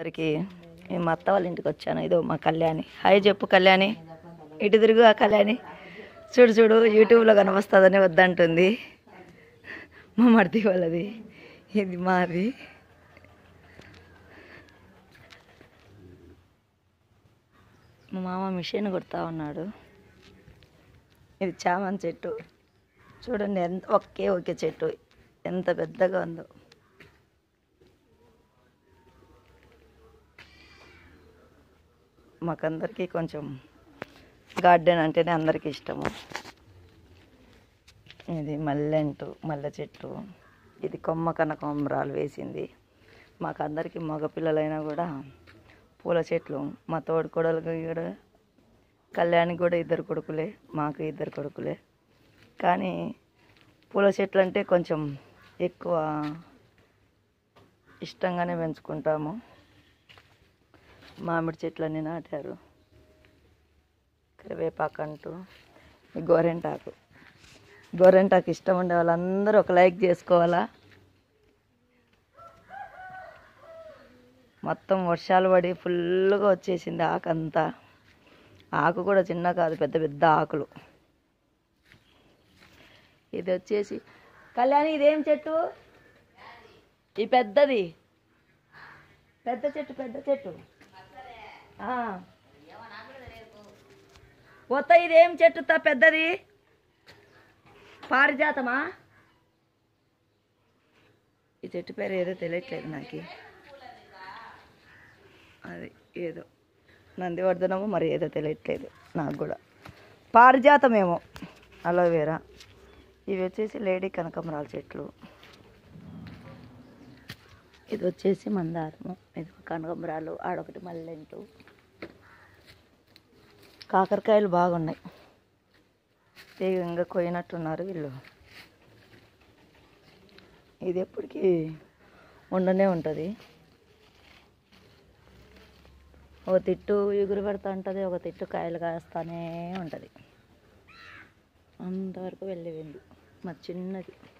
అందరికి నేను మా అత్త వాళ్ళ ఇంటికి వచ్చాను ఇదో మా కళ్యాణి హాయ్ చెప్పు కళ్యాణి ఇటు తిరుగు ఆ కళ్యాణి చూడు చూడు యూట్యూబ్లో కనిపిస్తుందని వద్దంటుంది మా మరిది వాళ్ళది ఇది మాది మా మామ మిషన్ కొడతా ఉన్నాడు ఇది చామంతి చెట్టు చూడండి ఎంత ఒకే ఒకే చెట్టు ఎంత పెద్దగా ఉందో మాకందరికీ కొంచెం గార్డెన్ అంటేనే అందరికీ ఇష్టము ఇది మల్లెంటు మల్లె చెట్టు ఇది కొమ్మ కనకొమ్మరాలు వేసింది మాకు అందరికీ మగపిల్లలైనా కూడా పూల చెట్లు మా తోడు కొడలకి కూడా కళ్యాణికి కూడా ఇద్దరు కొడుకులే మాకు ఇద్దరు కొడుకులే కానీ పూల చెట్లు అంటే కొంచెం ఎక్కువ ఇష్టంగానే పెంచుకుంటాము మామిడి చెట్లన్నీ నాటారు కరివేపాకు అంటూ ఈ గోరెంటాకు గోరెంటాకు ఇష్టం ఉండే వాళ్ళందరూ ఒక లైక్ చేసుకోవాలా మొత్తం వర్షాలు పడి ఫుల్గా వచ్చేసింది ఆకు అంతా ఆకు కూడా చిన్న కాదు పెద్ద పెద్ద ఆకులు ఇది వచ్చేసి కళ్యాణి ఇదేం చెట్టు ఈ పెద్దది పెద్ద చెట్టు పెద్ద చెట్టు ఆ. కొత్త ఇదేం చెట్టు తా పెద్దది పారిజాతమా ఈ చెట్టు పేరు ఏదో తెలియట్లేదు నాకు అది ఏదో నందివర్ధనము మరి ఏదో తెలియట్లేదు నాకు కూడా పారిజాతమేమో అలోవేరా ఇవి వచ్చేసి లేడీ కనకమరాల చెట్లు ఇది వచ్చేసి మందారము ఇది కనకమరాలు ఆడొకటి మల్లెంటు కాకరకాయలు బాగున్నాయి వేగంగా కొయ్యనట్టున్నారు వీళ్ళు ఇది ఎప్పటికీ ఉండనే ఉంటుంది ఒక తిట్టు ఎగురు పెడతా ఉంటుంది ఒక తిట్టు కాయలు కాస్తానే ఉంటుంది అంతవరకు వెళ్ళిపోయింది మా చిన్నది